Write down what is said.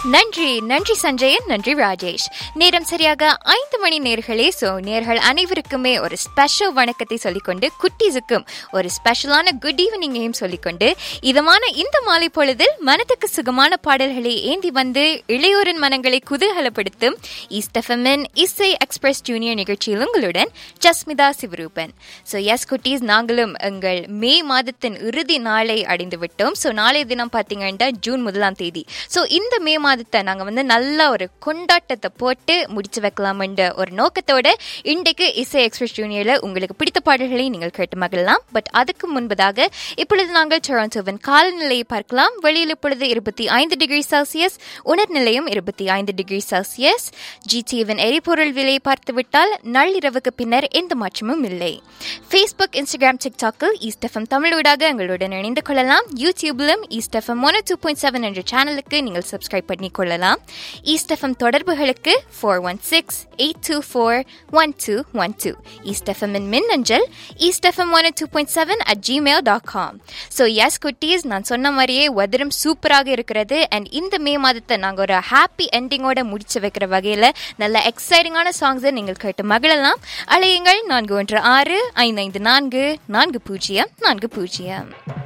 நன்றி நன்றி சஞ்சயன் நன்றி ராஜேஷ் நேரம் சரியாக ஐந்து மணி நேர்களே சோ நேர்கள் அனைவருக்குமே ஒரு ஸ்பெஷல் வணக்கத்தை சொல்லிக்கொண்டு குட்டீஸுக்கும் ஒரு ஸ்பெஷலான குட் ஈவினிங்கையும் சொல்லிக்கொண்டு இதமான இந்த மாலை பொழுதில் மனதுக்கு சுகமான பாடல்களை ஏந்தி வந்து இளையோரின் மனங்களை குதூகலப்படுத்தும் ஈஸ்டஃபமின் இசை எக்ஸ்பிரஸ் ஜூனியர் நிகழ்ச்சியில் உங்களுடன் ஜஸ்மிதா சிவரூபன் ஸோ எஸ் குட்டீஸ் நாங்களும் எங்கள் மே மாதத்தின் இறுதி நாளை அடைந்து விட்டோம் ஸோ நாளைய தினம் பார்த்தீங்கன்னா ஜூன் முதலாம் தேதி ஸோ இந்த மே மாதத்தை நாங்கள் வந்து நல்ல ஒரு கொண்டாட்டத்தை போட்டு முடிச்சு வைக்கலாம்ன்ற ஒரு நோக்கத்தோட இன்றைக்கு இசை எக்ஸ்பிரஸ் ஜூனியரில் உங்களுக்கு பிடித்த பாடல்களை நீங்கள் கேட்டு மகிழலாம் பட் அதுக்கு முன்பதாக இப்பொழுது நாங்கள் டொராண்டோவின் காலநிலையை பார்க்கலாம் வெளியில் இப்பொழுது இருபத்தி ஐந்து டிகிரி செல்சியஸ் உணர்நிலையும் இருபத்தி ஐந்து டிகிரி செல்சியஸ் ஜிடிவின் எரிபொருள் விலையை பார்த்துவிட்டால் நள்ளிரவுக்கு பின்னர் எந்த மாற்றமும் இல்லை ஃபேஸ்புக் இன்ஸ்டாகிராம் டிக்டாக்கில் ஈஸ்ட் எஃப்எம் தமிழோடாக எங்களுடன் இணைந்து கொள்ளலாம் யூடியூபிலும் East FM one two point seven என்ற சேனலுக்கு நீங்கள் சப்ஸ்கிரைப் பண்ணி கொள்ளலாம் ஈஸ்ட் எஃப்எம் தொடர்புகளுக்கு four one six eight two four one two one two East எஃப்எம்மின் மின்னஞ்சல் East FM one two point seven at Gmail dot com so yes குட்டீஸ் நான் சொன்ன மாதிரியே வெதரும் சூப்பராக இருக்கிறது அண்ட் இந்த மே மாதத்தை நாங்கள் ஒரு ஹாப்பி எண்டிங்கோட முடிச்சு வைக்கிற வகையில் நல்ல எக்ஸைட்டிங்கான சாங்ஸை நீங்கள் கேட்டு மகிழலாம் அலையுங்கள் நான்கு ஒன்று ஆறு ஐந்து ஐந்து நான்கு நான்கு பூஜ்ஜியம் நான்கு பூஜ்ஜியம்